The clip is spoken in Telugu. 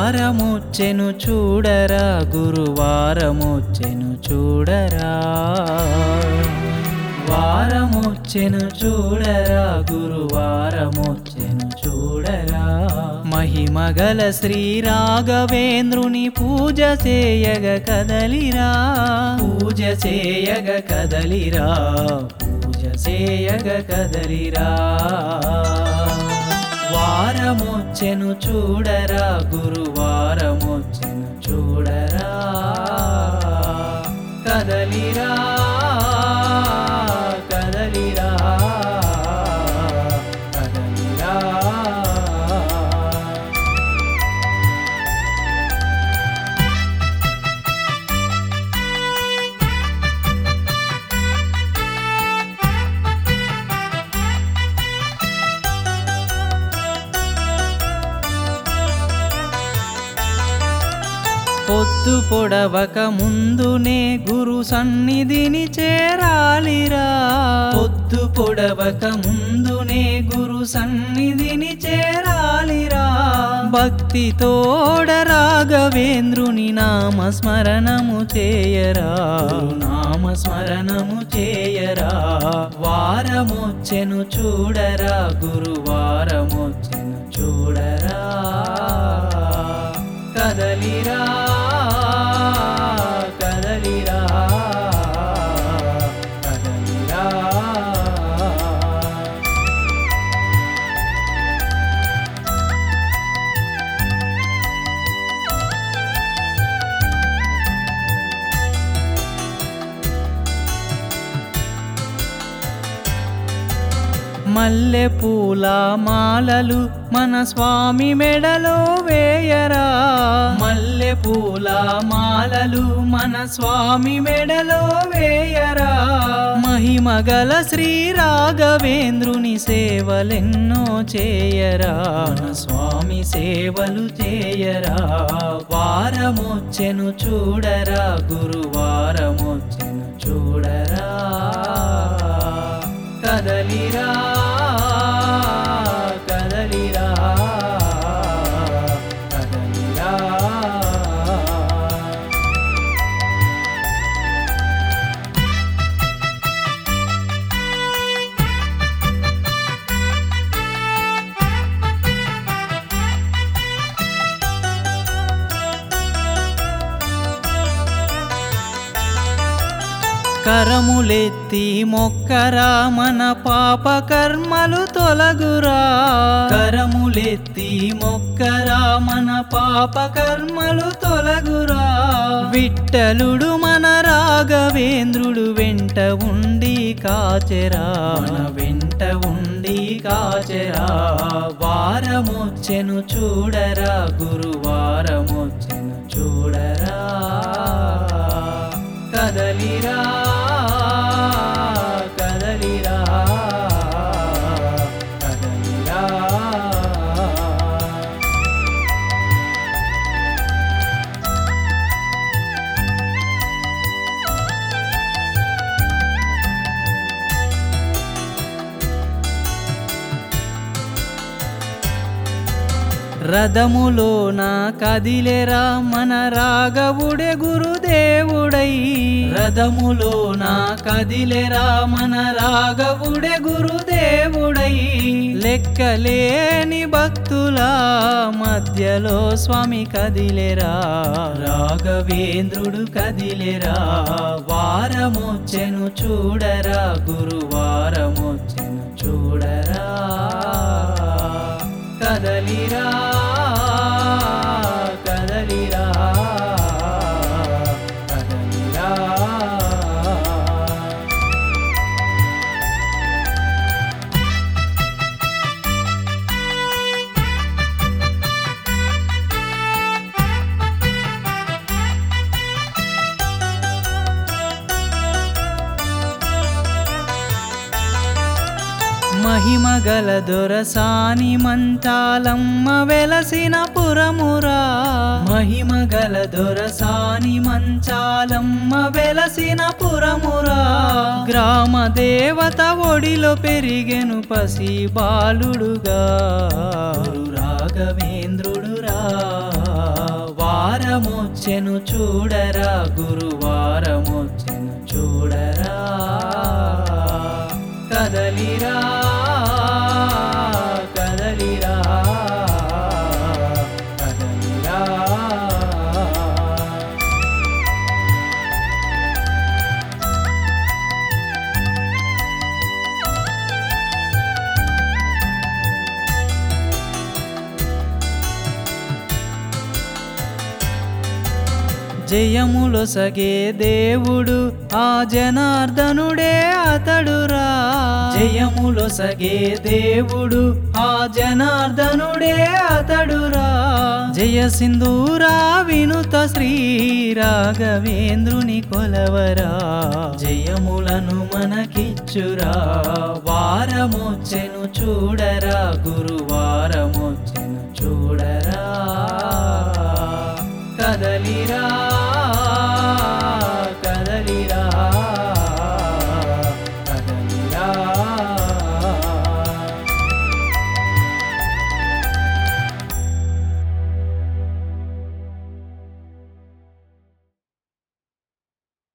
వారమొచ్చెను చూడరా గురువారమొచ్చెను చూడరా వారమొచ్చెను చూడరా గురువారమొచ్చెను చూడరా మహిమగల శ్రీ రాఘవేంద్రుని పూజ చేయగ కదలిరా పూజ చేయగ కదలిరా పూజ చేయగ కదలిరా వారమొచ్చెను చూడరా గురువారమొచ్చెను చూడరా కదలిరా కదలిరా కదలిరా పొద్దు పొడవక ముందునే గురు సన్నిధిని చేరాలిరా పొద్దు పొడవక ముందునే గురు సన్నిధిని చేరాలిరా భక్తి తోడ రాఘవేంద్రుని నామస్మరణము చేయరా నామస్మరణము చేయరా వారమొచ్చెను చూడరా గురువారమొచ్చెను చూడరా కదలిరా కదలిరా కదలిరా మల్లె పూల మాలలు మన స్వామి మెడలో వేయరా మల్లె పూల మాలలు మన స్వామి మెడలో వేయరా మహిమగల శ్రీ రాఘవేంద్రుని సేవలెన్నో చేయరా మన స్వామి సేవలు చేయరా వారమొచ్చెను చూడరా గురువారమొచ్చెను చూడరా కదలిరా కదలిరా కదలిరా కరములెత్తి మొక్కరా మన పాప కర్మలు తొలగురా కరములెత్తి మొక్కరా మన పాప కర్మలు తొలగురా విట్టలుడు మన రాఘవేంద్రుడు వెంట ఉండి కాచెరా మన వెంట ఉండి కాచెరా వారమొచ్చెను చూడరా గురువారమొచ్చెను చూడరా కదలిరా కదలిరా కదలిరా రథములోన కదిలెరా మన రాఘవుడే గురుదేవుడై రథములోన కదిలెరా మన రాఘవుడే గురుదేవుడై లెక్కలేని భక్తుల మధ్యలో స్వామి కదిలెరా రాఘవేంద్రుడు కదిలెరా వారమొచ్చెను చూడరా గురువారమొచ్చెను చూడరా కదలిరా కదలిరా కదలిరా మహిమగల దొరసాని మంచాలమ్మ వెలసిన పురమురా మహిమగల దొరసాని మంచాలమ్మ వెలసిన పురమురా గ్రామ దేవత ఒడిలో పెరిగెను పసి బాలుడుగా గురు రాఘవేంద్రుడురా వారమొచ్చెను చూడరా గురువారమొచ్చెను చూడరా కదలిరా కదలిరా కదలిరా జయములు సగే దేవుడు ఆ జనార్దనుడే అతడురా జయములు సగే దేవుడు ఆ జనార్దనుడే అతడురా జయ సింధూరా వినుత శ్రీ రాఘవేంద్రుని కొలవరా జయములను మనకిచ్చురా వారమొచ్చెను చూడరా గురువారమొచ్చెను చూడరా కదలిరా